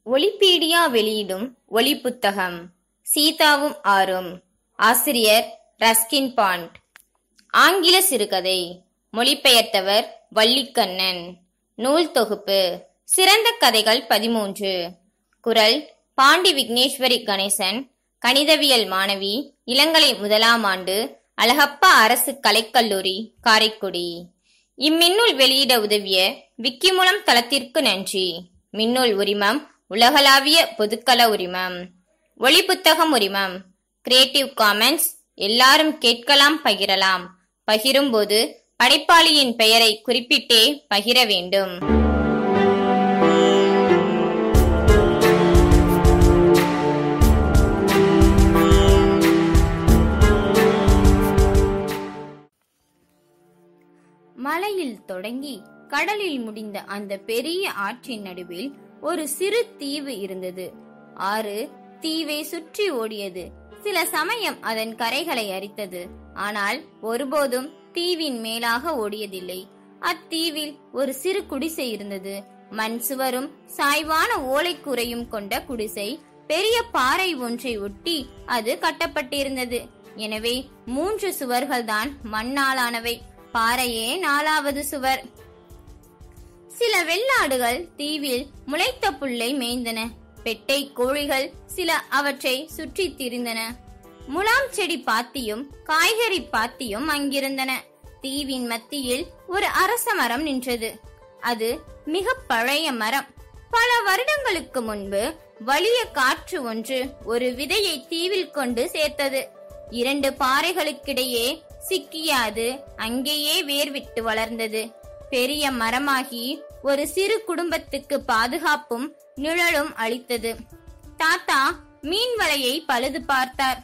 ஒலிபீடியா வெளியிடும் ஒலி புத்தகம் சீதாவும் ஆரும் ஆசிரியர் ரஸ்கின் பாண்ட் ஆங்கில சிறுகதை மொழிபெயர்த்தவர் வள்ளிக்கண்ணன் நூல் தொகுப்பு சிறந்த கதைகள் பதிமூன்று குரல் பாண்டி விக்னேஸ்வரி கணேசன் கணிதவியல் மாணவி இளங்கலை முதலாம் ஆண்டு அழகப்பா அரசு கலைக்கல்லூரி காரைக்குடி இம்மின்னூல் வெளியிட உதவிய விக்கிமூலம் தளத்திற்கு நன்றி மின்னூல் உரிமம் உலகளாவிய பொதுக்கள உரிமம் ஒளி புத்தகம் உரிமம் கிரியேட்டிவ் காமன்ஸ் எல்லாரும் கேட்கலாம் பகிரலாம் பகிரும்போது படைப்பாளியின் பெயரை குறிப்பிட்டே பகிர வேண்டும் மலையில் தொடங்கி கடலில் முடிந்த அந்த பெரிய ஆற்றின் நடுவில் ஒரு சிறு தீவு இருந்தது ஆறு தீவை சுற்றி ஓடியது சில சமயம் அதன் கரைகளை அரித்தது ஆனால் ஒருபோதும் தீவின் மேலாக ஓடியதில்லை அத்தீவில் ஒரு சிறு குடிசை இருந்தது மண் சுவரும் சாய்வான ஓலைக்கூரையும் கொண்ட குடிசை பெரிய பாறை ஒன்றை ஒட்டி அது கட்டப்பட்டிருந்தது எனவே மூன்று சுவர்கள் தான் மண்ணாலானவை பாறையே நாலாவது சுவர் சில வெள்ளாடுகள் தீவில் முளைத்த புல்லை மேய்ந்தன பெட்டை கோழிகள் சில அவற்றை சுற்றி திரிந்தன முலாம் செடி பாத்தியும் காய்கறி பாத்தியும் அங்கிருந்தன தீவின் மத்தியில் ஒரு அரச மரம் நின்றது அது மிக பழைய மரம் பல வருடங்களுக்கு முன்பு வலிய காற்று ஒன்று ஒரு விதையை தீவில் கொண்டு சேர்த்தது இரண்டு பாறைகளுக்கிடையே சிக்கிய அது அங்கேயே வேர்விட்டு வளர்ந்தது பெரிய மரமாகி ஒரு சிறு குடும்பத்துக்கு பாதுகாப்பும் நிழலும் அளித்தது தாத்தா மீன் வலையை பழுது பார்த்தார்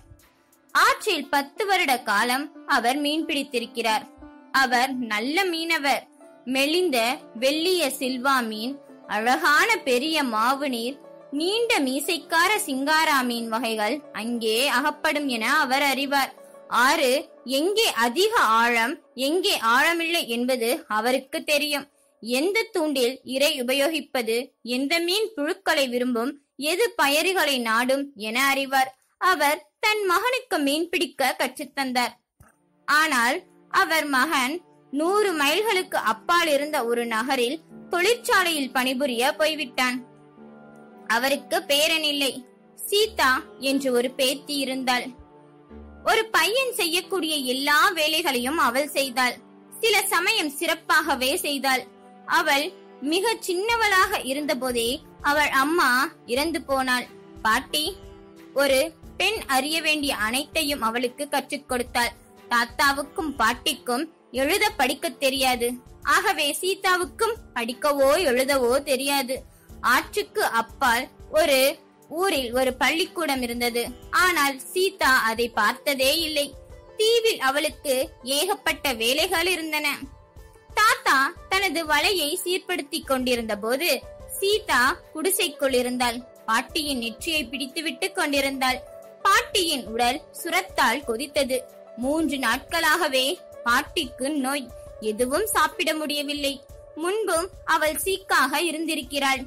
ஆற்றில் பத்து வருட காலம் அவர் மீன் பிடித்திருக்கிறார் அவர் நல்ல மீனவர் மெலிந்த வெள்ளிய சில்வா மீன் அழகான பெரிய மாவு நீர் நீண்ட மீசைக்கார சிங்காரா மீன் வகைகள் அங்கே அகப்படும் என அவர் அறிவார் ஆறு எங்கே அதிக ஆழம் எங்கே ஆழமில்லை என்பது அவருக்கு தெரியும் எந்த தூண்டில் இறை உபயோகிப்பது எந்த மீன் புழுக்களை விரும்பும் எது பயறுகளை நாடும் என அறிவார் அவர் தன் மகனுக்கு மீன் பிடிக்க கற்றுத்தந்தார் ஆனால் அவர் மகன் நூறு மைல்களுக்கு அப்பால் இருந்த ஒரு நகரில் தொழிற்சாலையில் பணிபுரிய போய்விட்டான் அவருக்கு பேரன் இல்லை சீதா என்று ஒரு பேத்தி இருந்தாள் ஒரு பையன் செய்யக்கூடிய எல்லா வேலைகளையும் அவள் செய்தாள் சில சமயம் சிறப்பாகவே செய்தாள் அவள் மிக சின்னவளாக இருந்தபோதே அவள் அம்மா இறந்து போனாள் பாட்டி ஒரு பெண் அறிய வேண்டிய அனைத்தையும் அவளுக்கு கற்றுக் கொடுத்தாள் தாத்தாவுக்கும் பாட்டிக்கும் எழுத படிக்க தெரியாது ஆகவே சீதாவுக்கும் படிக்கவோ எழுதவோ தெரியாது ஆற்றுக்கு அப்பால் ஒரு ஊரில் ஒரு பள்ளிக்கூடம் இருந்தது ஆனால் சீதா அதை பார்த்ததே இல்லை தீவில் அவளுக்கு ஏகப்பட்ட வேலைகள் இருந்தன தாத்தா தனது வலையை சீர்படுத்திக் கொண்டிருந்த போது சீதா குடிசைக்குள் இருந்தாள் பாட்டியின் நெற்றியை பிடித்து விட்டு கொண்டிருந்தாள் பாட்டியின் உடல் சுரத்தால் கொதித்தது மூன்று நாட்களாகவே பாட்டிக்கு நோய் எதுவும் சாப்பிட முடியவில்லை முன்பும் அவள் சீக்காக இருந்திருக்கிறாள்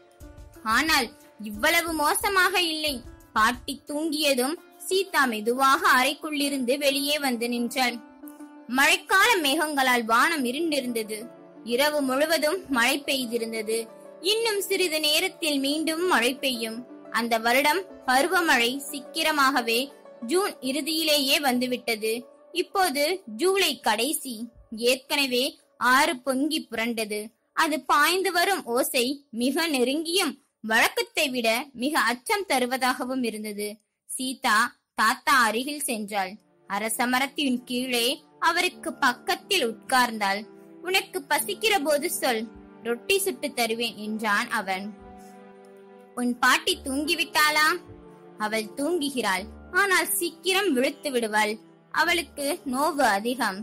ஆனால் இவ்வளவு மோசமாக இல்லை பாட்டி தூங்கியதும் சீதா மெதுவாக அறைக்குள்ளிருந்து வெளியே வந்து நின்றாள் மழைக்கால மேகங்களால் வானம் இருண்டிருந்தது இரவு முழுவதும் மழை பெய்திருந்தது இன்னும் சிறிது நேரத்தில் மீண்டும் மழை பெய்யும் அந்த வருடம் பருவமழை சீக்கிரமாகவே ஜூன் இறுதியிலேயே வந்துவிட்டது இப்போது ஜூலை கடைசி ஏற்கனவே ஆறு பொங்கி புரண்டது அது பாய்ந்து வரும் ஓசை மிக நெருங்கியும் வழக்கத்தை விட மிக அச்சம் தருவதாகவும் இருந்தது சீதா தாத்தா அருகில் சென்றாள் அரச மரத்தின் கீழே அவருக்கு பக்கத்தில் உட்கார்ந்தாள் உனக்கு பசிக்கிற போது சொல் ரொட்டி சுட்டு தருவேன் என்றான் அவன் உன் பாட்டி தூங்கிவிட்டாளா அவள் தூங்குகிறாள் ஆனால் சீக்கிரம் விழுத்து விடுவாள் அவளுக்கு நோவு அதிகம்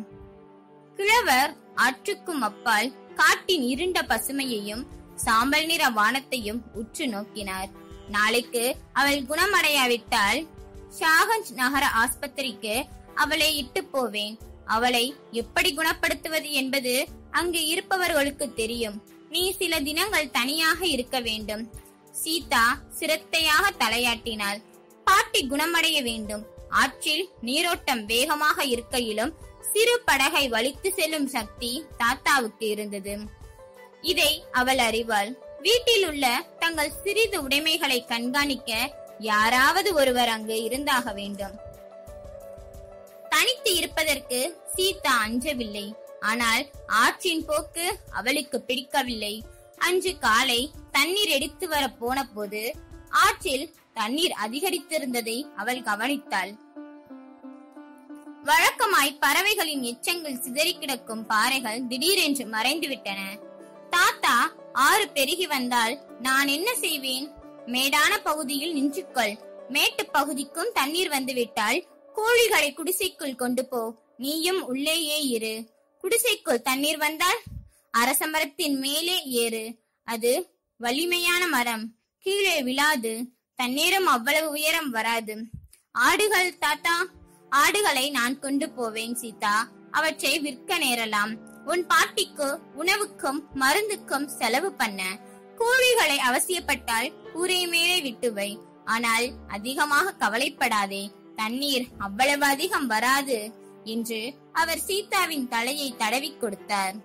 கிழவர் ஆற்றுக்கும் அப்பால் காட்டின் இருண்ட பசுமையையும் சாம்பல் நிற வானத்தையும் உற்று நோக்கினார் நாளைக்கு அவள் குணமடையாவிட்டால் ஷாகஞ்ச் நகர ஆஸ்பத்திரிக்கு அவளை இட்டு போவேன் அவளை எப்படி குணப்படுத்துவது என்பது அங்கு இருப்பவர்களுக்கு தெரியும் நீ சில தினங்கள் தனியாக இருக்க வேண்டும் சீதா சிரத்தையாக தலையாட்டினாள் பாட்டி குணமடைய வேண்டும் ஆற்றில் நீரோட்டம் வேகமாக இருக்கையிலும் சிறு படகை வலித்து செல்லும் சக்தி தாத்தாவுக்கு இருந்தது இதை அவள் அறிவாள் வீட்டில் உள்ள தங்கள் சிறிது உடைமைகளை கண்காணிக்க யாராவது ஒருவர் அங்கு இருந்தாக வேண்டும் தனித்து இருப்பதற்கு சீதா அஞ்சவில்லை ஆனால் ஆற்றின் போக்கு அவளுக்கு பிடிக்கவில்லை அன்று காலை தண்ணீர் எடுத்து வர போன போது ஆற்றில் தண்ணீர் அதிகரித்திருந்ததை அவள் கவனித்தாள் வழக்கமாய் பறவைகளின் எச்சங்கள் சிதறி கிடக்கும் பாறைகள் திடீரென்று மறைந்துவிட்டன தாத்தா ஆறு பெருகி வந்தால் நான் என்ன செய்வேன் மேடான பகுதியில் நின்றுக்கொள் மேட்டு பகுதிக்கும் தண்ணீர் வந்துவிட்டால் கோழிகளை குடிசைக்குள் கொண்டு போ நீயும் உள்ளேயே இரு குடிசைக்குள் தண்ணீர் வந்தால் அரச மரத்தின் மேலே ஏறு அது வலிமையான மரம் கீழே விழாது தண்ணீரும் அவ்வளவு உயரம் வராது ஆடுகள் தாத்தா ஆடுகளை நான் கொண்டு போவேன் சீதா அவற்றை விற்க நேரலாம் உன் பாட்டிக்கு உணவுக்கும் மருந்துக்கும் செலவு பண்ண கோழிகளை அவசியப்பட்டால் கூரை மேலே விட்டு வை ஆனால் அதிகமாக கவலைப்படாதே தண்ணீர் அவ்வளவு அதிகம் வராது என்று அவர் சீதாவின் தலையை தடவிக் கொடுத்தார்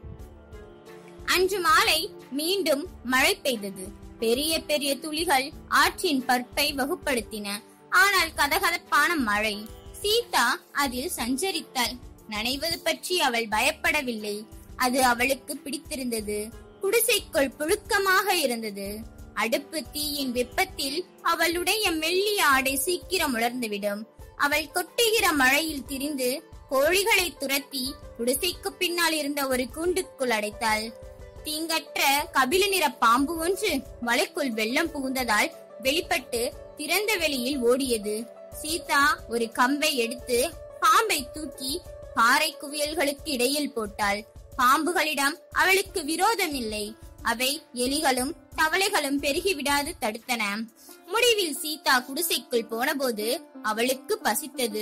அன்று மாலை மீண்டும் மழை பெய்தது பெரிய பெரிய துளிகள் ஆற்றின் பற்பை வகுப்படுத்தின ஆனால் கதகதப்பான மழை சீதா அதில் சஞ்சரித்தாள் நனைவது பற்றி அவள் பயப்படவில்லை அது அவளுக்கு பிடித்திருந்தது குடிசைக்குள் புழுக்கமாக இருந்தது அடுப்பு தீயின் வெப்பத்தில் அவளுடைய மெல்லிய ஆடை சீக்கிரம் உலர்ந்துவிடும் அவள் கொட்டுகிற மழையில் திரிந்து கோழிகளை துரத்தி குடிசைக்கு பின்னால் இருந்த ஒரு கூண்டுக்குள் அடைத்தாள் தீங்கற்ற கபில நிற பாம்பு ஒன்று வலைக்குள் வெள்ளம் புகுந்ததால் வெளிப்பட்டு திறந்த வெளியில் ஓடியது சீதா ஒரு கம்பை எடுத்து பாம்பை தூக்கி பாறை குவியல்களுக்கு இடையில் போட்டாள் பாம்புகளிடம் அவளுக்கு விரோதம் இல்லை அவை எலிகளும் தவளைகளும் பெருகிவிடாது தடுத்தன முடிவில் சீதா குடிசைக்குள் போனபோது அவளுக்கு பசித்தது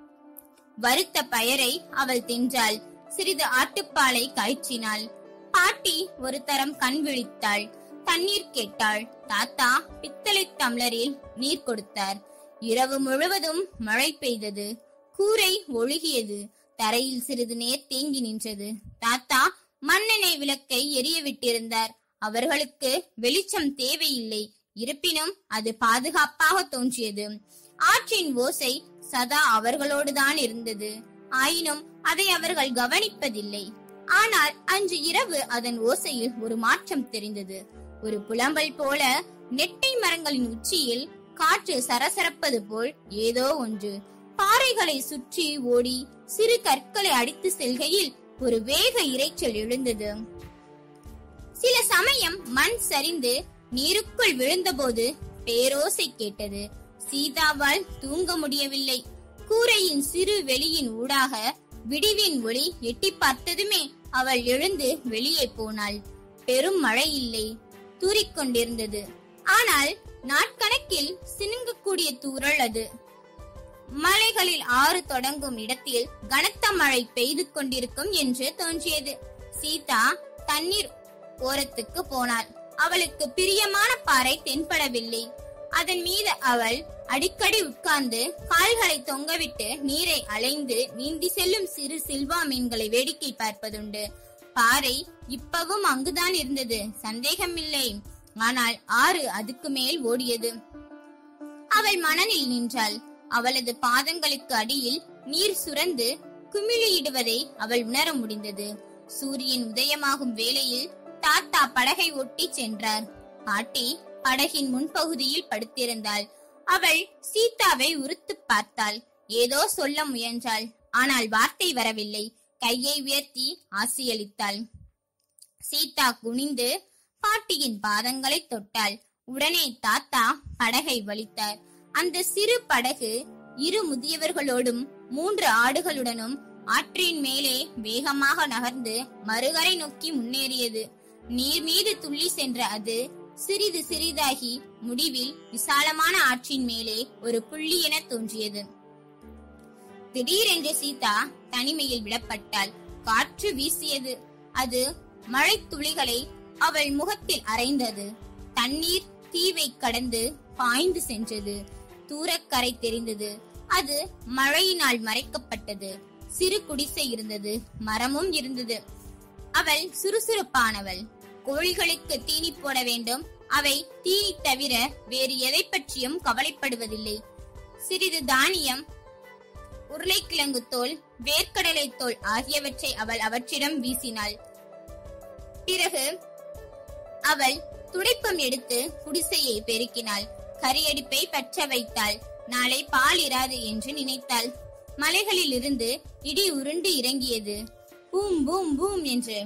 வறுத்த பயரை அவள் தின்றாள் சிறிது ஆட்டுப்பாலை காய்ச்சினாள் பாட்டி ஒரு தரம் கண் விழித்தாள் தண்ணீர் கேட்டாள் தாத்தா பித்தளை டம்ளரில் நீர் கொடுத்தார் இரவு முழுவதும் மழை பெய்தது கூரை ஒழுகியது தரையில் சிறிது நேர் தேங்கி நின்றது தாத்தா மண்ணெண்ணெய் விளக்கை எரிய விட்டிருந்தார் அவர்களுக்கு வெளிச்சம் தேவையில்லை இருப்பினும் அது பாதுகாப்பாக தோன்றியது ஆற்றின் ஓசை சதா அவர்களோடுதான் இருந்தது ஆயினும் அதை அவர்கள் கவனிப்பதில்லை ஆனால் அன்று இரவு அதன் ஓசையில் ஒரு மாற்றம் தெரிந்தது ஒரு புலம்பல் போல நெட்டை மரங்களின் உச்சியில் காற்று சரசரப்பது போல் ஏதோ ஒன்று பாறைகளை சுற்றி ஓடி சிறு கற்களை அடித்து செல்கையில் ஒரு வேக இரைச்சல் எழுந்தது சில சமயம் மண் சரிந்து நீருக்குள் விழுந்தபோது பேரோசை கேட்டது சீதாவால் தூங்க முடியவில்லை கூரையின் சிறு வெளியின் ஊடாக விடிவின் ஒளி எட்டி பார்த்ததுமே அவள் எழுந்து வெளியே போனாள் பெரும் மழை இல்லை தூறிக்கொண்டிருந்தது ஆனால் நாட்கணக்கில் சினுங்கக்கூடிய தூறல் அது மலைகளில் ஆறு தொடங்கும் இடத்தில் கனத்த மழை பெய்து கொண்டிருக்கும் என்று தோன்றியது சீதா தண்ணீர் ஓரத்துக்கு போனாள் அவளுக்கு பிரியமான பாறை தென்படவில்லை அதன் மீது அவள் அடிக்கடி உட்கார்ந்து கால்களை தொங்கவிட்டு நீரை அலைந்து நீந்தி செல்லும் சிறு சில்வா மீன்களை வேடிக்கை பார்ப்பதுண்டு பாறை இப்பவும் அங்குதான் இருந்தது சந்தேகமில்லை ஆனால் ஆறு அதுக்கு மேல் ஓடியது அவள் மணலில் நின்றாள் அவளது பாதங்களுக்கு அடியில் நீர் சுரந்து குமிழியிடுவதை அவள் உணர முடிந்தது சூரியன் உதயமாகும் வேளையில் தாத்தா படகை ஒட்டி சென்றார் பாட்டி படகின் முன்பகுதியில் படுத்திருந்தாள் அவள் சீதாவை உறுத்து பார்த்தாள் ஏதோ சொல்ல முயன்றாள் ஆனால் வார்த்தை வரவில்லை கையை உயர்த்தி ஆசியளித்தாள் சீதா குனிந்து பாட்டியின் பாதங்களை தொட்டாள் உடனே தாத்தா படகை வலித்தார் அந்த சிறு படகு இரு முதியவர்களோடும் மூன்று ஆடுகளுடனும் ஆற்றின் மேலே வேகமாக நகர்ந்து மறுகரை நோக்கி முன்னேறியது நீர் மீது துள்ளி சென்ற அது சிறிது சிறிதாகி முடிவில் விசாலமான ஆற்றின் மேலே ஒரு புள்ளி என தோன்றியது திடீரென்று சீதா தனிமையில் விடப்பட்டாள் காற்று வீசியது அது மழை துளிகளை அவள் முகத்தில் அரைந்தது தண்ணீர் தீவை கடந்து பாய்ந்து சென்றது தூரக்கரை தெரிந்தது அது மழையினால் மறைக்கப்பட்டது சிறு குடிசை இருந்தது மரமும் இருந்தது அவள் சுறுசுறுப்பானவள் கோழிகளுக்கு தீனி போட வேண்டும் அவை தீனி தவிர வேறு எதை பற்றியும் கவலைப்படுவதில்லை சிறிது தானியம் உருளைக்கிழங்கு தோல் வேர்க்கடலை தோல் ஆகியவற்றை அவள் அவற்றிடம் வீசினாள் பிறகு அவள் துடைப்பம் எடுத்து குடிசையை பெருக்கினாள் கரியடிப்பை பற்ற வைத்தாள் நாளை பால் இராது என்று நினைத்தாள் மலைகளில் இருந்து இடி உருண்டு இறங்கியது பூம் பூம் பூம் என்று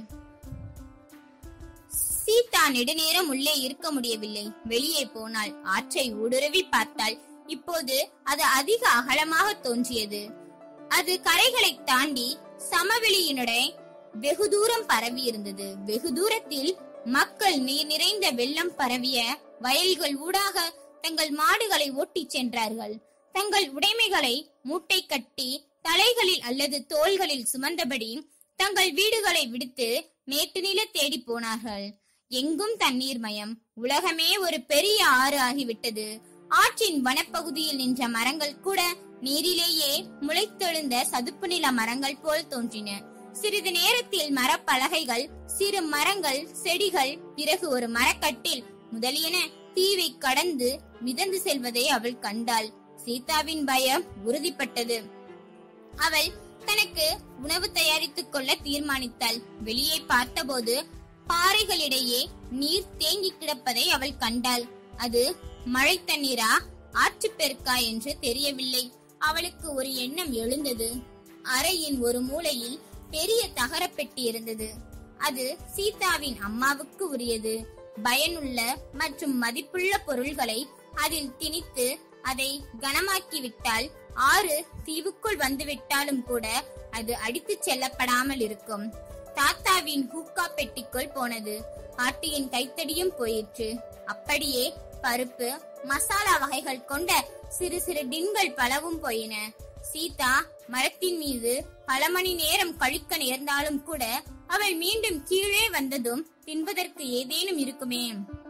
சீதா நெடுநேரம் உள்ளே இருக்க முடியவில்லை வெளியே போனாள் ஆற்றை ஊடுருவி பார்த்தாள் இப்போது அது அதிக அகலமாக தோன்றியது அது கரைகளை தாண்டி சமவெளியினுடைய வெகு தூரம் பரவி இருந்தது வெகு தூரத்தில் மக்கள் நீர் நிறைந்த வெள்ளம் பரவிய வயல்கள் ஊடாக தங்கள் மாடுகளை ஓட்டிச் சென்றார்கள் தங்கள் உடைமைகளை மூட்டை கட்டி தலைகளில் அல்லது தோள்களில் சுமந்தபடி தங்கள் வீடுகளை விடுத்து மேட்டு நில தேடி போனார்கள் எங்கும் தண்ணீர் மயம் உலகமே ஒரு பெரிய ஆறு ஆகிவிட்டது ஆற்றின் வனப்பகுதியில் நின்ற மரங்கள் கூட நீரிலேயே முளைத்தெழுந்த சதுப்பு நில மரங்கள் போல் தோன்றின சிறிது நேரத்தில் மரப்பலகைகள் சிறு மரங்கள் செடிகள் பிறகு ஒரு மரக்கட்டில் முதலியன தீவை கடந்து மிதந்து செல்வதை அவள் கண்டாள் சீதாவின் பயம் உறுதிப்பட்டது அவள் தனக்கு உணவு தயாரித்துக் கொள்ள தீர்மானித்தாள் வெளியே பார்த்தபோது பாறைகளிடையே நீர் தேங்கி கிடப்பதை அவள் கண்டாள் அது மழை தண்ணீரா ஆற்றுப்பெருக்கா என்று தெரியவில்லை அவளுக்கு ஒரு எண்ணம் எழுந்தது அறையின் ஒரு மூலையில் பெரிய தகரப் பெட்டி இருந்தது அது சீதாவின் அம்மாவுக்கு உரியது பயனுள்ள மற்றும் மதிப்புள்ள பொருள்களை அதில் திணித்து அதை கனமாக்கி விட்டால் ஆறு தீவுக்குள் வந்துவிட்டாலும் கூட அது அடித்துச் செல்லப்படாமல் இருக்கும் தாத்தாவின் ஹூக்கா பெட்டிக்குள் போனது பாட்டியின் கைத்தடியும் போயிற்று அப்படியே பருப்பு மசாலா வகைகள் கொண்ட சிறு சிறு டின்கள் பலவும் போயின சீதா மரத்தின் மீது பல மணி நேரம் கழிக்க நேர்ந்தாலும் கூட அவள் மீண்டும் கீழே வந்ததும் தின்பதற்கு ஏதேனும் இருக்குமே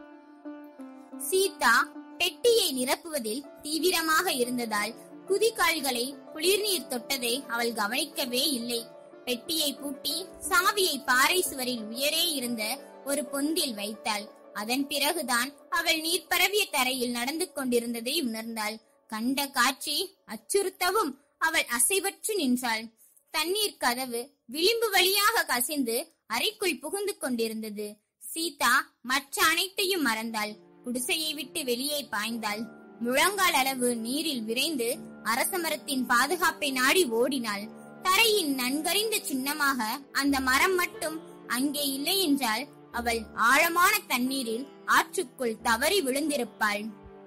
சீதா பெட்டியை நிரப்புவதில் தீவிரமாக இருந்ததால் குதிகால்களை குளிர்நீர் தொட்டதை அவள் கவனிக்கவே இல்லை பெட்டியை பூட்டி சாவியை பாறை சுவரில் உயரே இருந்த ஒரு பொந்தில் வைத்தாள் அதன் பிறகுதான் அவள் நீர் பரவிய தரையில் நடந்து கொண்டிருந்ததை உணர்ந்தாள் கண்ட காட்சி அச்சுறுத்தவும் அவள் அசைவற்று நின்றாள் தண்ணீர் கதவு விளிம்பு வழியாக கசிந்து அறைக்குள் புகுந்து கொண்டிருந்தது சீதா மற்ற அனைத்தையும் மறந்தாள் குடிசையை விட்டு வெளியே பாய்ந்தாள் முழங்கால் அளவு நீரில் விரைந்து அரச மரத்தின் பாதுகாப்பை நாடி ஓடினாள் தரையின் நன்கறிந்த சின்னமாக அந்த மரம் மட்டும் அங்கே இல்லை என்றால் அவள் ஆழமான தண்ணீரில் ஆற்றுக்குள் தவறி விழுந்திருப்பாள்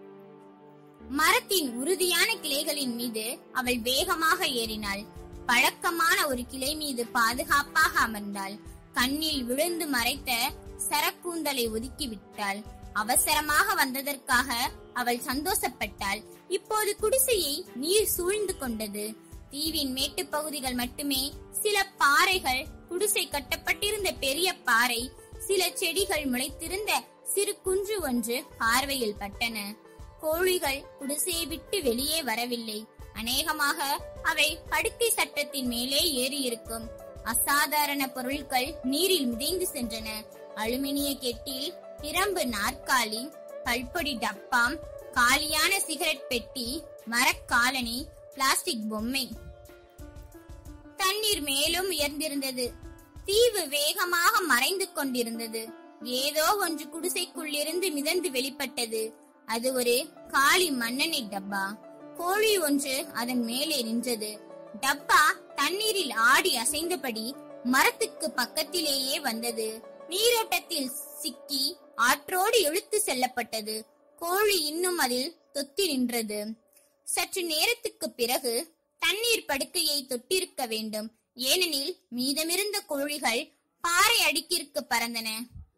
மரத்தின் உறுதியான கிளைகளின் மீது அவள் வேகமாக ஏறினாள் பழக்கமான ஒரு கிளை மீது பாதுகாப்பாக அமர்ந்தாள் கண்ணில் விழுந்து மறைத்த சரக்கூந்தலை ஒதுக்கி விட்டாள் அவசரமாக வந்ததற்காக அவள் சந்தோஷப்பட்டாள் இப்போது குடிசையை நீர் சூழ்ந்து கொண்டது தீவின் மேட்டுப் பகுதிகள் மட்டுமே சில பாறைகள் குடிசை கட்டப்பட்டிருந்த பெரிய பாறை சில செடிகள் முளைத்திருந்த சிறு குன்று ஒன்று பார்வையில் பட்டன கோழிகள் குடிசையை விட்டு வெளியே வரவில்லை அநேகமாக அவை படுக்கை சட்டத்தின் மேலே ஏறியிருக்கும் அசாதாரண பொருட்கள் நீரில் மிதைந்து சென்றன அலுமினிய கெட்டில் பிரம்பு நாற்காலி பல்பொடி டப்பாம் காலியான சிகரெட் பெட்டி மரக்காலனி பிளாஸ்டிக் பொம்மை தண்ணீர் மேலும் உயர்ந்திருந்தது தீவு வேகமாக மறைந்து கொண்டிருந்தது ஏதோ ஒன்று குடிசைக்குள்ளிருந்து மிதந்து வெளிப்பட்டது அது ஒரு காலி மண்ணெண்ணெய் டப்பா கோழி ஒன்று அதன் மேலே நின்றது டப்பா தண்ணீரில் ஆடி அசைந்தபடி மரத்துக்கு பக்கத்திலேயே வந்தது நீரோட்டத்தில் சிக்கி ஆற்றோடு இழுத்து செல்லப்பட்டது கோழி இன்னும் அதில் தொத்தி நின்றது சற்று நேரத்துக்கு பிறகு தண்ணீர் படுக்கையை தொட்டிருக்க வேண்டும் ஏனெனில் மீதமிருந்த கோழிகள் பாறை அடுக்கிற்கு பறந்தன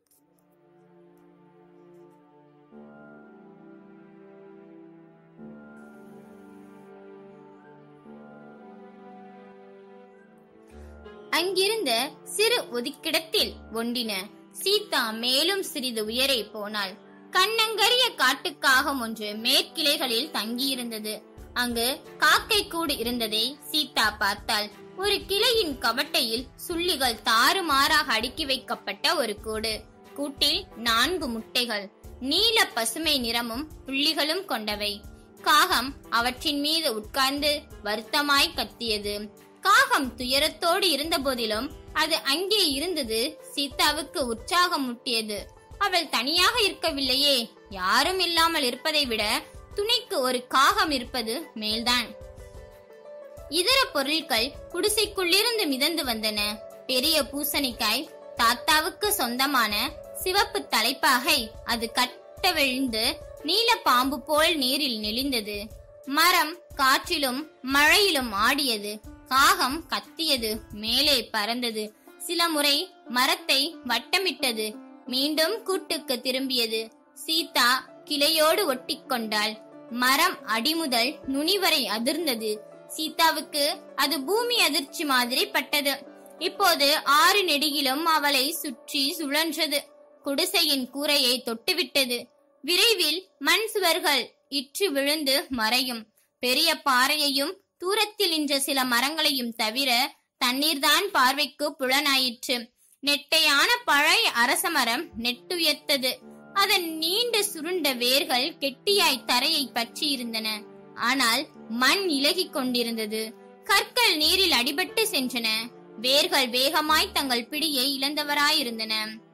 அங்கிருந்த சிறு ஒதுக்கிடத்தில் ஒண்டின சீதா மேலும் சிறிது உயரே போனாள் கண்ணங்கரிய காட்டுக்காகம் ஒன்று மேற்கிளைகளில் தங்கியிருந்தது அங்கு காக்கை கூடு இருந்ததை சீதா பார்த்தாள் ஒரு கிளையின் கவட்டையில் சுள்ளிகள் தாறுமாறாக அடுக்கி வைக்கப்பட்ட ஒரு கூடு கூட்டில் நான்கு முட்டைகள் நீல பசுமை நிறமும் புள்ளிகளும் கொண்டவை காகம் அவற்றின் மீது உட்கார்ந்து வருத்தமாய் கத்தியது காகம் துயரத்தோடு இருந்த போதிலும் அது அங்கே இருந்தது சீதாவுக்கு உற்சாகம் முட்டியது அவள் தனியாக இருக்கவில்லையே யாரும் இல்லாமல் இருப்பதை விட துணைக்கு ஒரு காகம் இருப்பது மேல்தான் இதர பொருட்கள் குடிசைக்குள்ளிருந்து மிதந்து வந்தன பெரிய பூசணிக்காய் தாத்தாவுக்கு சொந்தமான சிவப்பு தலைப்பாகை அது கட்ட விழுந்து நீல பாம்பு போல் நீரில் நெளிந்தது மரம் காற்றிலும் மழையிலும் ஆடியது காகம் கத்தியது மேலே பறந்தது சில முறை மரத்தை வட்டமிட்டது மீண்டும் கூட்டுக்கு திரும்பியது சீதா கிளையோடு ஒட்டிக்கொண்டாள் மரம் அடிமுதல் நுனி வரை அதிர்ந்தது சீதாவுக்கு அது பூமி அதிர்ச்சி மாதிரி பட்டது இப்போது ஆறு நெடுகிலும் அவளை சுற்றி சுழன்றது குடிசையின் கூரையை தொட்டுவிட்டது விரைவில் மண் சுவர்கள் இற்று விழுந்து மறையும் பெரிய பாறையையும் தூரத்தில் நின்ற சில மரங்களையும் தவிர தண்ணீர்தான் பார்வைக்கு புலனாயிற்று நெட்டையான பழைய அரச மரம் நெட்டுயர்த்தது அதன் நீண்ட சுருண்ட வேர்கள் கெட்டியாய் தரையை பற்றி இருந்தன ஆனால் மண் இலகிக் கொண்டிருந்தது கற்கள் நீரில் அடிபட்டு சென்றன வேர்கள் வேகமாய் தங்கள் பிடியை இழந்தவராயிருந்தன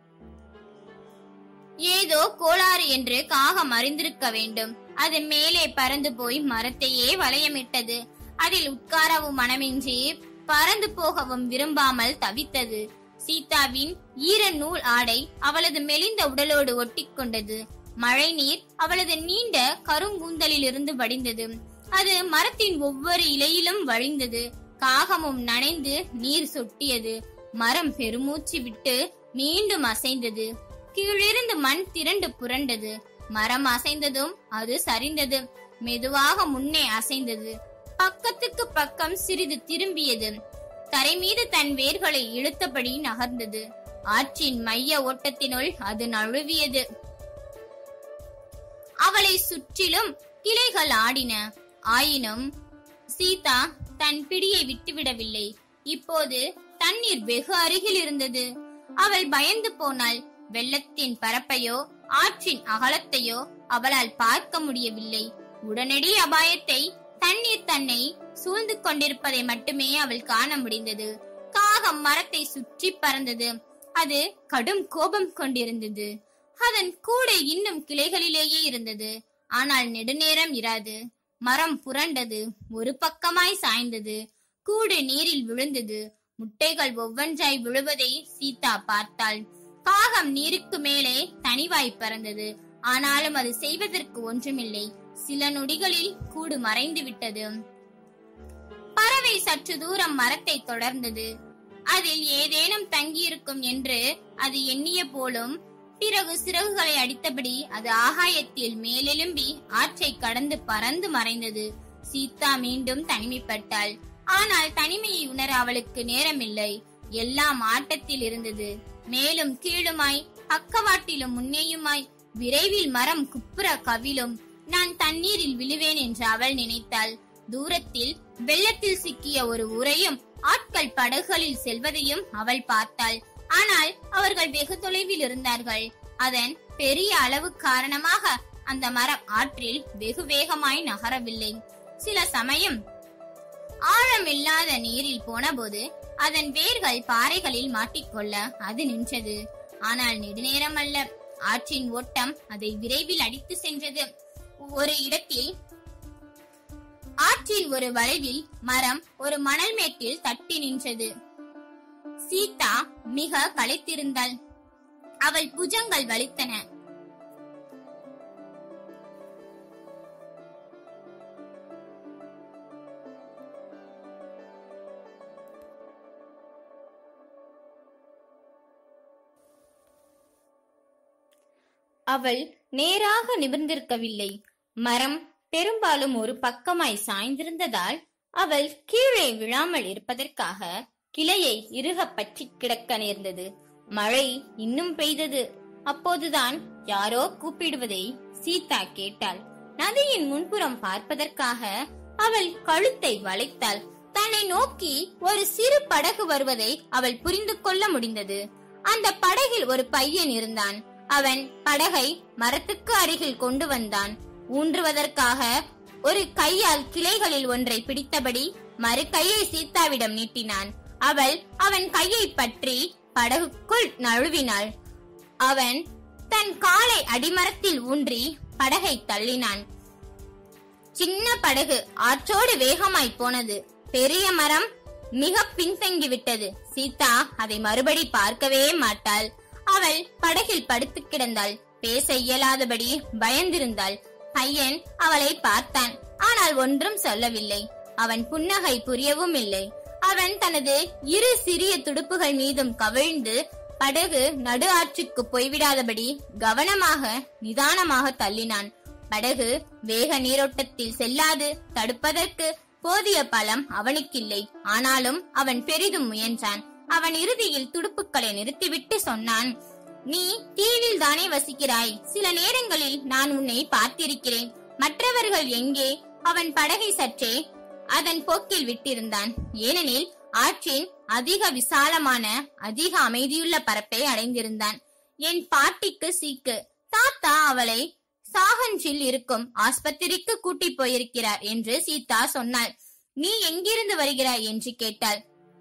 ஏதோ கோளாறு என்று காகம் அறிந்திருக்க வேண்டும் அது மேலே பறந்து போய் மரத்தையே வளையமிட்டது அதில் உட்காரவும் மனமின்றி பறந்து போகவும் விரும்பாமல் தவித்தது சீதாவின் ஈர நூல் ஆடை அவளது மெலிந்த உடலோடு ஒட்டிக்கொண்டது மழை நீர் அவளது நீண்ட கருங்கூந்தலிலிருந்து வடிந்தது அது மரத்தின் ஒவ்வொரு இலையிலும் வழிந்தது காகமும் நனைந்து நீர் சொட்டியது மரம் பெருமூச்சு விட்டு மீண்டும் அசைந்தது கீழிருந்து மண் திரண்டு புரண்டது மரம் அசைந்ததும் அது சரிந்தது மெதுவாக முன்னே அசைந்தது பக்கத்துக்கு பக்கம் சிறிது திரும்பியது தரை மீது தன் வேர்களை இழுத்தபடி நகர்ந்தது ஆற்றின் மைய ஓட்டத்தினுள் அது நழுவியது அவளை சுற்றிலும் கிளைகள் ஆடின ஆயினும் சீதா தன் பிடியை விட்டுவிடவில்லை இப்போது தண்ணீர் வெகு அருகில் இருந்தது அவள் பயந்து போனாள் வெள்ளத்தின் பரப்பையோ ஆற்றின் அகலத்தையோ அவளால் பார்க்க முடியவில்லை உடனடி அபாயத்தை தண்ணீர் தன்னை சூழ்ந்து கொண்டிருப்பதை மட்டுமே அவள் காண முடிந்தது காகம் மரத்தை சுற்றி பறந்தது அது கடும் கோபம் கொண்டிருந்தது அதன் கூடை இன்னும் கிளைகளிலேயே இருந்தது ஆனால் நெடுநேரம் இராது மரம் புரண்டது ஒரு பக்கமாய் சாய்ந்தது கூடு நீரில் விழுந்தது முட்டைகள் ஒவ்வொன்றாய் விழுவதை சீதா பார்த்தாள் காகம் நீருக்கு மேலே தனிவாய் பறந்தது ஆனாலும் அது செய்வதற்கு ஒன்றுமில்லை சில நொடிகளில் கூடு மறைந்து விட்டது பறவை சற்று தூரம் மரத்தை தொடர்ந்தது அதில் ஏதேனும் தங்கியிருக்கும் என்று அது எண்ணிய போலும் பிறகு சிறகுகளை அடித்தபடி அது ஆகாயத்தில் மேலெலும்பி ஆற்றை கடந்து பறந்து மறைந்தது சீதா மீண்டும் தனிமைப்பட்டாள் ஆனால் தனிமையை உணர அவளுக்கு நேரமில்லை எல்லாம் ஆட்டத்தில் இருந்தது மேலும் கீழுமாய் பக்கவாட்டிலும் முன்னேயுமாய் விரைவில் மரம் குப்புற கவிழும் நான் தண்ணீரில் விழுவேன் என்று அவள் நினைத்தாள் தூரத்தில் வெள்ளத்தில் சிக்கிய ஒரு உரையும் ஆட்கள் படகுகளில் செல்வதையும் அவள் பார்த்தாள் ஆனால் அவர்கள் வெகு தொலைவில் இருந்தார்கள் அதன் பெரிய அளவு காரணமாக அந்த மரம் ஆற்றில் வெகு வேகமாய் நகரவில்லை சில சமயம் ஆழமில்லாத நீரில் போனபோது அதன் வேர்கள் பாறைகளில் மாட்டிக்கொள்ள அது நின்றது ஆனால் நெடுநேரம் அல்ல ஆற்றின் ஓட்டம் அதை விரைவில் அடித்து சென்றது ஒரு இடத்தில் ஆற்றில் ஒரு வளைவில் மரம் ஒரு மணல் மேட்டில் தட்டி நின்றது சீதா மிக களைத்திருந்தாள் அவள் புஜங்கள் வலித்தன அவள் நேராக நிமிர்ந்திருக்கவில்லை மரம் பெரும்பாலும் ஒரு பக்கமாய் சாய்ந்திருந்ததால் அவள் கீழே விழாமல் இருப்பதற்காக கிளையை இறுக பற்றி கிடக்க நேர்ந்தது மழை இன்னும் பெய்தது அப்போதுதான் யாரோ கூப்பிடுவதை சீதா கேட்டாள் நதியின் முன்புறம் பார்ப்பதற்காக அவள் கழுத்தை வளைத்தாள் தன்னை நோக்கி ஒரு சிறு படகு வருவதை அவள் புரிந்து கொள்ள முடிந்தது அந்த படகில் ஒரு பையன் இருந்தான் அவன் படகை மரத்துக்கு அருகில் கொண்டு வந்தான் ஊன்றுவதற்காக ஒரு கையால் கிளைகளில் ஒன்றை பிடித்தபடி மறு கையை சீதாவிடம் நீட்டினான் அவள் அவன் கையை பற்றி படகுக்குள் நழுவினாள் அவன் தன் காலை அடிமரத்தில் ஊன்றி படகை தள்ளினான் சின்ன படகு ஆற்றோடு வேகமாய் போனது பெரிய மரம் மிக பின்தங்கி விட்டது சீதா அதை மறுபடி பார்க்கவே மாட்டாள் அவள் படகில் படுத்து கிடந்தாள் பேச இயலாதபடி பயந்திருந்தாள் பையன் அவளை பார்த்தான் ஆனால் ஒன்றும் சொல்லவில்லை அவன் புன்னகை புரியவும் இல்லை அவன் தனது இரு சிறிய துடுப்புகள் மீதும் கவிழ்ந்து படகு நடு ஆற்றுக்கு போய்விடாதபடி கவனமாக நிதானமாக தள்ளினான் படகு வேக நீரோட்டத்தில் செல்லாது தடுப்பதற்கு போதிய பலம் அவனுக்கில்லை ஆனாலும் அவன் பெரிதும் முயன்றான் அவன் இறுதியில் துடுப்புக்களை நிறுத்திவிட்டு சொன்னான் நீ தீவில் தானே வசிக்கிறாய் சில நேரங்களில் நான் உன்னை பார்த்திருக்கிறேன் மற்றவர்கள் எங்கே அவன் படகை சற்றே அதன் போக்கில் விட்டிருந்தான் ஏனெனில் ஆற்றின் அதிக விசாலமான அதிக அமைதியுள்ள பரப்பை அடைந்திருந்தான் என் பாட்டிக்கு சீக்கு தாத்தா அவளை சாகஞ்சில் இருக்கும் ஆஸ்பத்திரிக்கு கூட்டி போயிருக்கிறார் என்று சீதா சொன்னாள் நீ எங்கிருந்து வருகிறாய் என்று கேட்டாள்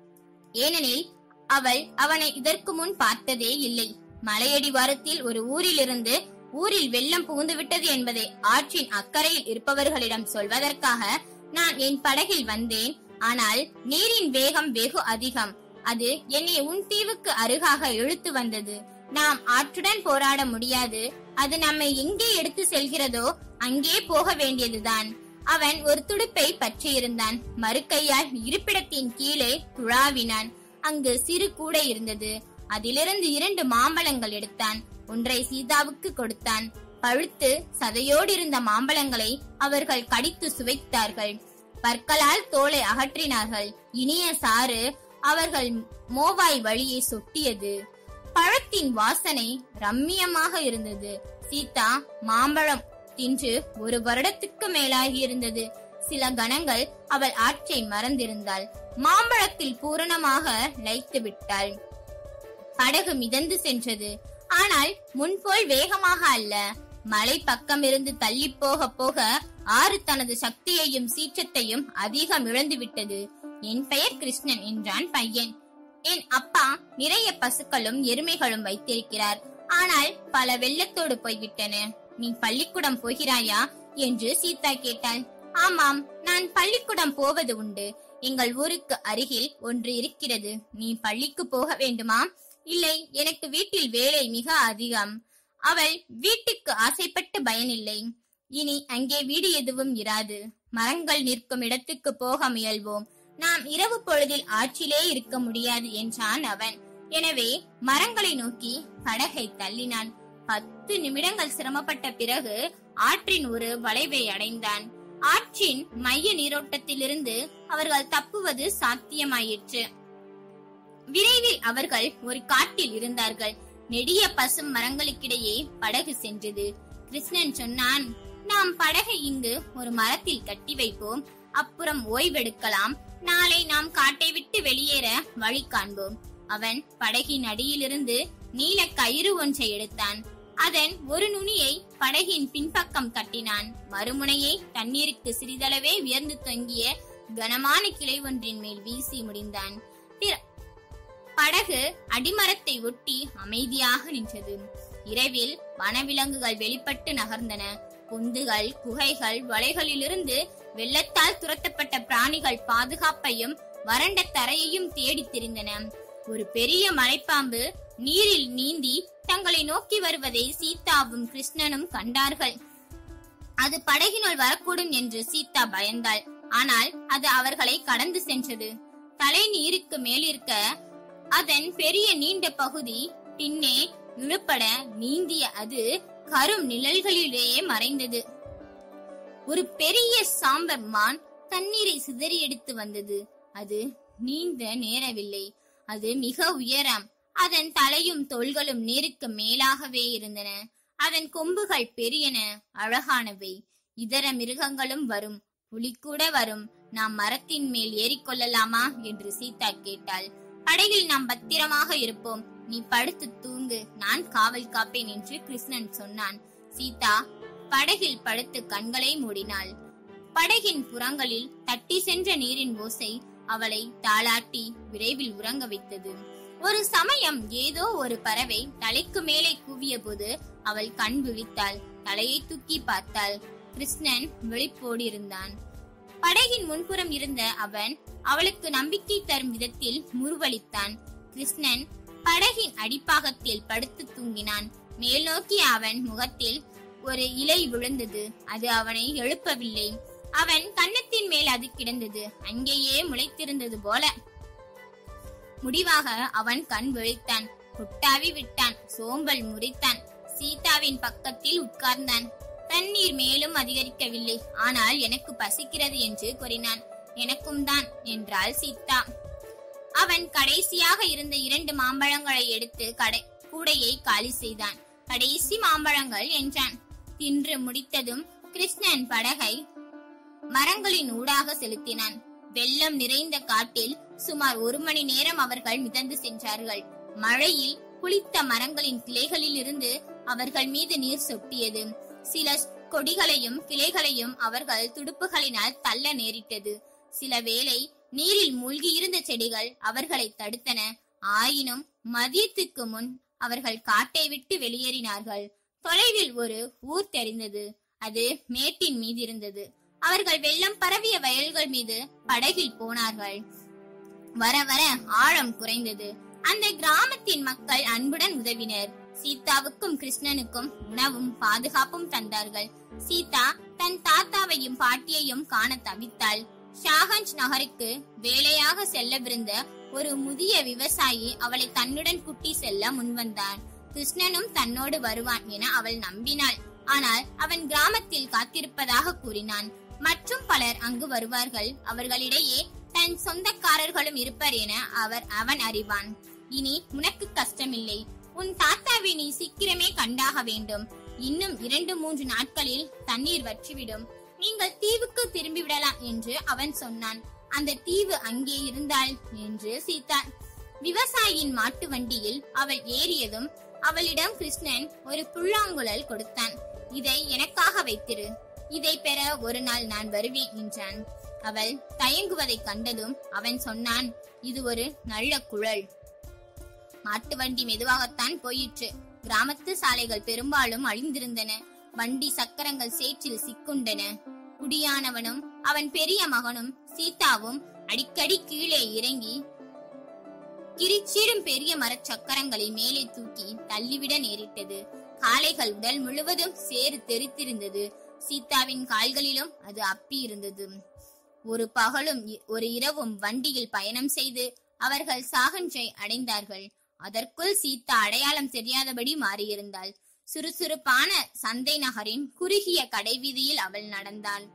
ஏனெனில் அவள் அவனை இதற்கு முன் பார்த்ததே இல்லை மலையடிவாரத்தில் ஒரு ஊரிலிருந்து ஊரில் வெள்ளம் புகுந்து விட்டது என்பதை ஆற்றின் அக்கறையில் இருப்பவர்களிடம் சொல்வதற்காக நான் என் படகில் வந்தேன் ஆனால் நீரின் வேகம் வெகு அதிகம் அது என்னை உன் தீவுக்கு அருகாக இழுத்து வந்தது நாம் ஆற்றுடன் போராட முடியாது அது நம்மை எங்கே எடுத்து செல்கிறதோ அங்கே போக வேண்டியதுதான் அவன் ஒரு துடுப்பை பற்றியிருந்தான் மறுக்கையால் இருப்பிடத்தின் கீழே துழாவினான் அங்கு சிறு கூடை இருந்தது அதிலிருந்து இரண்டு மாம்பழங்கள் எடுத்தான் ஒன்றை சீதாவுக்கு கொடுத்தான் பழுத்து சதையோடு இருந்த மாம்பழங்களை அவர்கள் கடித்து சுவைத்தார்கள் பற்களால் தோலை அகற்றினார்கள் இனிய சாறு அவர்கள் மோவாய் வழியை சொட்டியது பழத்தின் வாசனை ரம்மியமாக இருந்தது சீதா மாம்பழம் தின்று ஒரு வருடத்துக்கு மேலாகி இருந்தது சில கணங்கள் அவள் ஆற்றை மறந்திருந்தாள் மாம்பழத்தில் பூரணமாக லயித்து விட்டாள் படகு மிதந்து சென்றது ஆனால் முன்போல் வேகமாக அல்ல மலை பக்கம் இருந்து தள்ளி போக போக ஆறு தனது சக்தியையும் சீற்றத்தையும் அதிகம் இழந்து விட்டது என் பெயர் கிருஷ்ணன் என்றான் பையன் என் அப்பா நிறைய பசுக்களும் எருமைகளும் வைத்திருக்கிறார் ஆனால் பல வெள்ளத்தோடு போய்விட்டன நீ பள்ளிக்கூடம் போகிறாயா என்று சீதா கேட்டாள் ஆமாம் நான் பள்ளிக்கூடம் போவது உண்டு எங்கள் ஊருக்கு அருகில் ஒன்று இருக்கிறது நீ பள்ளிக்கு போக வேண்டுமா இல்லை எனக்கு வீட்டில் வேலை மிக அதிகம் அவள் வீட்டுக்கு ஆசைப்பட்டு பயனில்லை இனி அங்கே வீடு எதுவும் இராது மரங்கள் நிற்கும் இடத்துக்கு போக முயல்வோம் நாம் இரவு பொழுதில் ஆற்றிலே இருக்க முடியாது என்றான் அவன் எனவே மரங்களை நோக்கி படகை தள்ளினான் பத்து நிமிடங்கள் சிரமப்பட்ட பிறகு ஆற்றின் ஒரு வளைவை அடைந்தான் ஆற்றின் மைய நீரோட்டத்திலிருந்து அவர்கள் தப்புவது சாத்தியமாயிற்று விரைவில் அவர்கள் ஒரு காட்டில் இருந்தார்கள் நெடிய பசும் மரங்களுக்கிடையே படகு சென்றது கிருஷ்ணன் சொன்னான் நாம் படகை இங்கு ஒரு மரத்தில் கட்டி வைப்போம் அப்புறம் ஓய்வெடுக்கலாம் நாளை நாம் காட்டை விட்டு வெளியேற வழி காண்போம் அவன் படகின் அடியிலிருந்து நீல கயிறு ஒன்றை எடுத்தான் அதன் ஒரு நுனியை படகின் பின்பக்கம் கட்டினான் மறுமுனையை தண்ணீருக்கு சிறிதளவே உயர்ந்து தொங்கிய கனமான கிளை ஒன்றின் மேல் வீசி முடிந்தான் பிற- படகு அடிமரத்தை ஒட்டி அமைதியாக நின்றது இரவில் வனவிலங்குகள் வெளிப்பட்டு நகர்ந்தன பொந்துகள் குகைகள் வலைகளிலிருந்து வெள்ளத்தால் துரத்தப்பட்ட பிராணிகள் பாதுகாப்பையும் வறண்ட தரையையும் தேடித் திரிந்தன ஒரு பெரிய மலைப்பாம்பு நீரில் நீந்தி தங்களை நோக்கி வருவதை சீதாவும் கிருஷ்ணனும் கண்டார்கள் அது படகினுள் வரக்கூடும் என்று சீதா பயந்தாள் ஆனால் அது அவர்களை கடந்து சென்றது தலை நீருக்கு மேலிருக்க அதன் பெரிய நீண்ட பகுதி பின்னே இழுப்பட நீந்திய அது கரும் நிழல்களிலேயே மறைந்தது ஒரு பெரிய சாம்பர் மான் தண்ணீரை சிதறி எடுத்து வந்தது அது நீந்த நேரவில்லை அது மிக உயரம் அதன் தலையும் தோள்களும் நீருக்கு மேலாகவே இருந்தன அதன் கொம்புகள் பெரியன அழகானவை இதர மிருகங்களும் வரும் புலி கூட வரும் நாம் மரத்தின் மேல் ஏறிக்கொள்ளலாமா என்று சீதா கேட்டாள் படகில் நாம் பத்திரமாக இருப்போம் நீ படுத்து தூங்கு நான் காவல் காப்பேன் என்று கிருஷ்ணன் சொன்னான் சீதா படகில் படுத்து கண்களை மூடினாள் படகின் புறங்களில் தட்டி சென்ற நீரின் ஓசை அவளை தாளாட்டி விரைவில் உறங்க வைத்தது ஒரு சமயம் ஏதோ ஒரு பறவை தலைக்கு மேலே கூவிய போது அவள் கண் விழித்தாள் தலையை தூக்கி பார்த்தாள் கிருஷ்ணன் விழிப்போடு இருந்தான் படகின் முன்புறம் இருந்த அவன் அவளுக்கு நம்பிக்கை தரும் விதத்தில் முருவளித்தான் கிருஷ்ணன் படகின் அடிப்பாகத்தில் படுத்து தூங்கினான் மேல் நோக்கிய அவன் முகத்தில் ஒரு இலை விழுந்தது அது அவனை எழுப்பவில்லை அவன் கன்னத்தின் மேல் அது கிடந்தது அங்கேயே முளைத்திருந்தது போல முடிவாக அவன் கண் விழித்தான் குட்டாவி விட்டான் சோம்பல் முறித்தான் சீதாவின் பக்கத்தில் உட்கார்ந்தான் தண்ணீர் மேலும் அதிகரிக்கவில்லை ஆனால் எனக்கு பசிக்கிறது என்று கூறினான் எனக்கும் தான் என்றாள் சீதா அவன் கடைசியாக இருந்த இரண்டு மாம்பழங்களை எடுத்து கடை கூடையை காலி செய்தான் கடைசி மாம்பழங்கள் என்றான் தின்று முடித்ததும் கிருஷ்ணன் படகை மரங்களின் ஊடாக செலுத்தினான் வெள்ளம் நிறைந்த காட்டில் சுமார் ஒரு மணி நேரம் அவர்கள் மிதந்து சென்றார்கள் மழையில் குளித்த மரங்களின் கிளைகளில் இருந்து அவர்கள் மீது நீர் சொட்டியது சில கொடிகளையும் கிளைகளையும் அவர்கள் துடுப்புகளினால் தள்ள நேரிட்டது சில வேளை நீரில் மூழ்கியிருந்த செடிகள் அவர்களை தடுத்தன ஆயினும் மதியத்துக்கு முன் அவர்கள் காட்டை விட்டு வெளியேறினார்கள் தொலைவில் ஒரு ஊர் தெரிந்தது அது மேட்டின் மீது இருந்தது அவர்கள் வெள்ளம் பரவிய வயல்கள் மீது படகில் போனார்கள் வர வர ஆழம் குறைந்தது அந்த கிராமத்தின் மக்கள் அன்புடன் உதவினர் சீதாவுக்கும் கிருஷ்ணனுக்கும் உணவும் பாதுகாப்பும் தந்தார்கள் சீதா தன் தாத்தாவையும் பாட்டியையும் காண தவித்தாள் ஷாகஞ்ச் நகருக்கு வேலையாக செல்லவிருந்த ஒரு முதிய விவசாயி அவளை தன்னுடன் குட்டி செல்ல முன்வந்தான் கிருஷ்ணனும் தன்னோடு வருவான் என அவள் நம்பினாள் ஆனால் அவன் கிராமத்தில் காத்திருப்பதாக கூறினான் மற்றும் பலர் அங்கு வருவார்கள் அவர்களிடையே தன் சொந்தக்காரர்களும் இருப்பர் என அவர் அவன் அறிவான் இனி உனக்கு கஷ்டமில்லை உன் தாத்தாவை நீ சீக்கிரமே கண்டாக வேண்டும் இன்னும் இரண்டு மூன்று நாட்களில் தண்ணீர் வற்றிவிடும் நீங்கள் தீவுக்கு திரும்பி விடலாம் என்று அவன் சொன்னான் அந்த தீவு அங்கே இருந்தாள் என்று சீதா விவசாயியின் மாட்டு வண்டியில் அவள் ஏறியதும் அவளிடம் கிருஷ்ணன் ஒரு புல்லாங்குழல் கொடுத்தான் இதை எனக்காக வைத்திரு இதை பெற ஒரு நாள் நான் வருவேன் என்றான் அவள் தயங்குவதை கண்டதும் அவன் சொன்னான் இது ஒரு நல்ல குழல் மாட்டு வண்டி மெதுவாகத்தான் போயிற்று கிராமத்து சாலைகள் பெரும்பாலும் அழிந்திருந்தன வண்டி சக்கரங்கள் சேற்றில் சிக்குண்டன குடியானவனும் அவன் பெரிய மகனும் சீதாவும் அடிக்கடி கீழே இறங்கி கிரிச்சீரும் பெரிய மரச் சக்கரங்களை மேலே தூக்கி தள்ளிவிட நேரிட்டது காளைகள் உடல் முழுவதும் சேறு தெரித்திருந்தது சீதாவின் கால்களிலும் அது அப்பி இருந்தது ஒரு பகலும் இ- ஒரு இரவும் வண்டியில் பயணம் செய்து அவர்கள் சாகஞ்சை அடைந்தார்கள் அதற்குள் சீதா அடையாளம் தெரியாதபடி மாறியிருந்தாள் சுறுசுறுப்பான சந்தை நகரின் குறுகிய கடைவீதியில் அவள் நடந்தாள்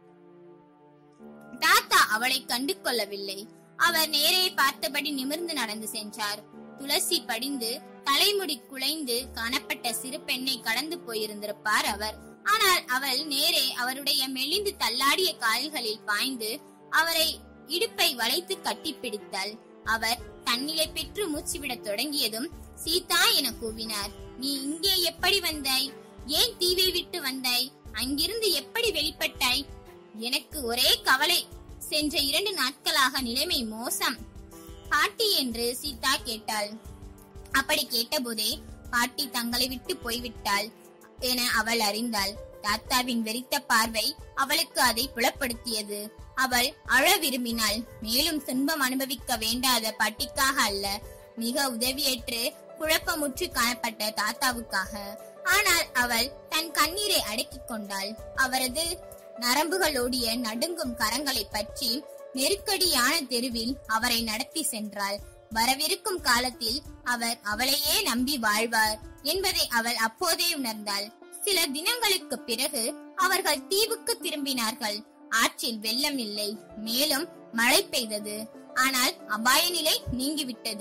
தாத்தா அவளை கண்டு கொள்ளவில்லை அவர் நேரே பார்த்தபடி நிமிர்ந்து நடந்து சென்றார் துளசி படிந்து தலைமுடி குலைந்து காணப்பட்ட சிறு பெண்ணை கடந்து போயிருந்திருப்பார் அவர் ஆனால் அவள் நேரே அவருடைய மெலிந்து தள்ளாடிய கால்களில் பாய்ந்து அவரை இடுப்பை வளைத்து கட்டிப்பிடித்தாள் அவர் தன்னிலை பெற்று மூச்சுவிடத் தொடங்கியதும் சீதா என கூவினார் நீ இங்கே எப்படி வந்தாய் ஏன் தீவை விட்டு வந்தாய் அங்கிருந்து எப்படி வெளிப்பட்டாய் எனக்கு ஒரே கவலை சென்ற இரண்டு நாட்களாக நிலைமை மோசம் பாட்டி என்று சீதா கேட்டாள் அப்படி கேட்டபோதே பாட்டி தங்களை விட்டு போய்விட்டாள் என அவள் அறிந்தாள் தாத்தாவின் வெறித்த பார்வை அவளுக்கு அதை புலப்படுத்தியது அவள் அழ விரும்பினாள் மேலும் துன்பம் அனுபவிக்க வேண்டாத பாட்டிக்காக அல்ல மிக உதவியற்று குழப்பமுற்று காணப்பட்ட தாத்தாவுக்காக ஆனால் அவள் தன் கண்ணீரை அடக்கிக் கொண்டாள் அவரது நரம்புகளோடிய நடுங்கும் கரங்களை பற்றி நெருக்கடியான தெருவில் அவரை நடத்தி சென்றாள் வரவிருக்கும் காலத்தில் அவர் அவளையே நம்பி வாழ்வார் என்பதை அவள் அப்போதே உணர்ந்தாள் சில தினங்களுக்கு பிறகு அவர்கள் தீவுக்கு திரும்பினார்கள் ஆற்றில் வெள்ளம் இல்லை மேலும் மழை பெய்தது ஆனால் அபாய நிலை நீங்கிவிட்டது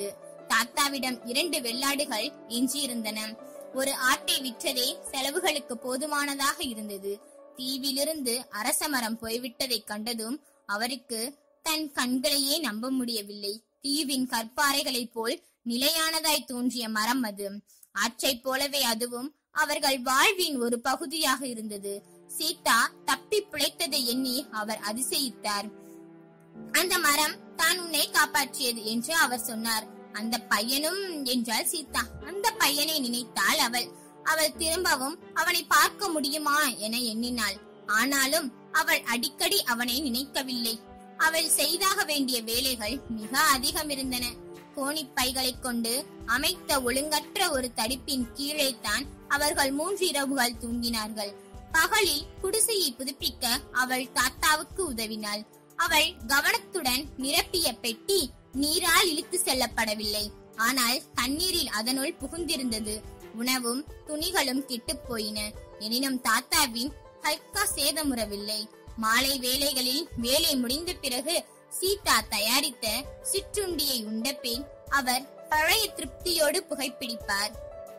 தாத்தாவிடம் இரண்டு வெள்ளாடுகள் எஞ்சியிருந்தன ஒரு ஆட்டை விற்றதே செலவுகளுக்கு போதுமானதாக இருந்தது தீவிலிருந்து அரச மரம் போய்விட்டதைக் கண்டதும் அவருக்கு தன் கண்களையே நம்ப முடியவில்லை தீவின் கற்பாறைகளைப் போல் நிலையானதாய் தோன்றிய மரம் அது ஆற்றைப் போலவே அதுவும் அவர்கள் வாழ்வின் ஒரு பகுதியாக இருந்தது சீதா தப்பி பிழைத்ததை எண்ணி அவர் அதிசயித்தார் அந்த மரம் தான் உன்னை காப்பாற்றியது என்று அவர் சொன்னார் அந்த பையனும் என்றாள் சீதா அந்த பையனை நினைத்தாள் அவள் அவள் திரும்பவும் அவனை பார்க்க முடியுமா என எண்ணினாள் ஆனாலும் அவள் அடிக்கடி அவனை நினைக்கவில்லை அவள் செய்தாக வேண்டிய வேலைகள் மிக அதிகம் இருந்தன கோணிப்பைகளைக் கொண்டு அமைத்த ஒழுங்கற்ற ஒரு தடிப்பின் கீழே தான் அவர்கள் மூன்று இரவுகள் தூங்கினார்கள் பகலில் குடிசையை புதுப்பிக்க அவள் தாத்தாவுக்கு உதவினாள் அவள் கவனத்துடன் நிரப்பிய பெட்டி நீரால் இழுத்து செல்லப்படவில்லை ஆனால் தண்ணீரில் அதனுள் புகுந்திருந்தது உணவும் துணிகளும் கெட்டுப் போயின எனினும் தாத்தாவின் ஹல்கா சேதமுறவில்லை மாலை வேளைகளில் வேலை முடிந்த பிறகு சீதா தயாரித்த சிற்றுண்டியை உண்ட பின் அவர் பழைய திருப்தியோடு புகைப்பிடிப்பார்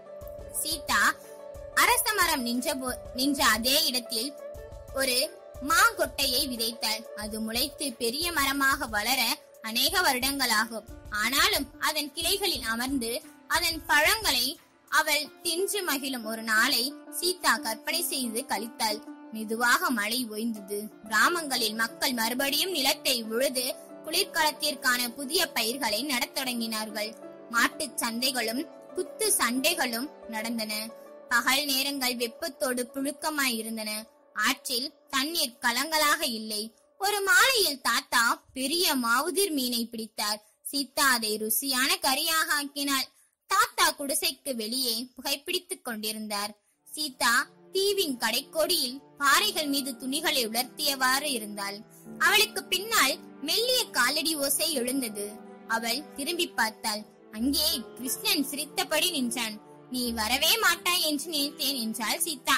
சீதா அரச மரம் நின்ற போ- நின்ற அதே இடத்தில் ஒரு மாங்கொட்டையை விதைத்தாள் அது முளைத்து பெரிய மரமாக வளர அநேக வருடங்களாகும் ஆனாலும் அதன் கிளைகளில் அமர்ந்து அதன் பழங்களை அவள் தின்று மகிழும் ஒரு நாளை சீதா கற்பனை செய்து கழித்தாள் மெதுவாக மழை ஓய்ந்தது கிராமங்களில் மக்கள் மறுபடியும் நிலத்தை உழுது குளிர்காலத்திற்கான புதிய பயிர்களை நடத் தொடங்கினார்கள் மாட்டுச் சந்தைகளும் குத்து சண்டைகளும் நடந்தன பகல் நேரங்கள் வெப்பத்தோடு புழுக்கமாய் இருந்தன ஆற்றில் தண்ணீர் கலங்கலாக இல்லை ஒரு மாலையில் தாத்தா பெரிய மாவுதிர் மீனை பிடித்தார் சீதா அதை ருசியான கறியாக ஆக்கினாள் தாத்தா குடிசைக்கு வெளியே புகைப்பிடித்துக் கொண்டிருந்தார் சீதா தீவின் கடைக்கோடியில் பாறைகள் மீது துணிகளை உலர்த்தியவாறு இருந்தாள் அவளுக்கு பின்னால் மெல்லிய காலடி ஓசை எழுந்தது அவள் திரும்பி பார்த்தாள் அங்கே கிருஷ்ணன் சிரித்தபடி நின்றான் நீ வரவே மாட்டாய் என்று நினைத்தேன் என்றாள் சீதா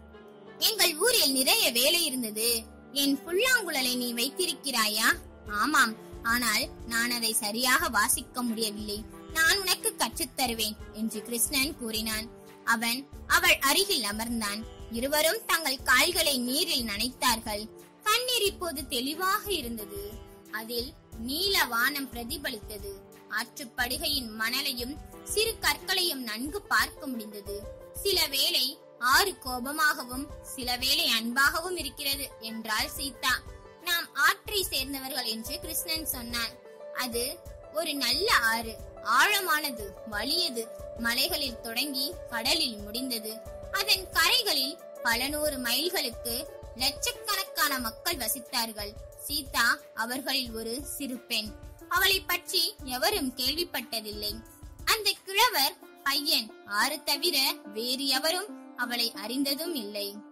எங்கள் ஊரில் நிறைய வேலை இருந்தது என் புல்லாங்குழலை நீ வைத்திருக்கிறாயா ஆமாம் ஆனால் நான் அதை சரியாக வாசிக்க முடியவில்லை நான் உனக்கு கற்றுத் தருவேன் என்று கிருஷ்ணன் கூறினான் அவன் அவள் அருகில் அமர்ந்தான் இருவரும் தங்கள் கால்களை நீரில் நனைத்தார்கள் தண்ணீர் இப்போது தெளிவாக இருந்தது அதில் நீல வானம் பிரதிபலித்தது ஆற்றுப்படுகையின் மணலையும் சிறு கற்களையும் நன்கு பார்க்க முடிந்தது சில வேளை ஆறு கோபமாகவும் சில வேளை அன்பாகவும் இருக்கிறது என்றாள் சீதா நாம் ஆற்றை சேர்ந்தவர்கள் என்று கிருஷ்ணன் சொன்னான் அது ஒரு நல்ல ஆறு ஆழமானது வலியது மலைகளில் தொடங்கி கடலில் முடிந்தது அதன் கரைகளில் பல நூறு மைல்களுக்கு லட்சக்கணக்கான மக்கள் வசித்தார்கள் சீதா அவர்களில் ஒரு சிறு பெண் அவளை பற்றி எவரும் கேள்விப்பட்டதில்லை அந்த கிழவர் பையன் ஆறு தவிர வேறு எவரும் அவளை அறிந்ததும் இல்லை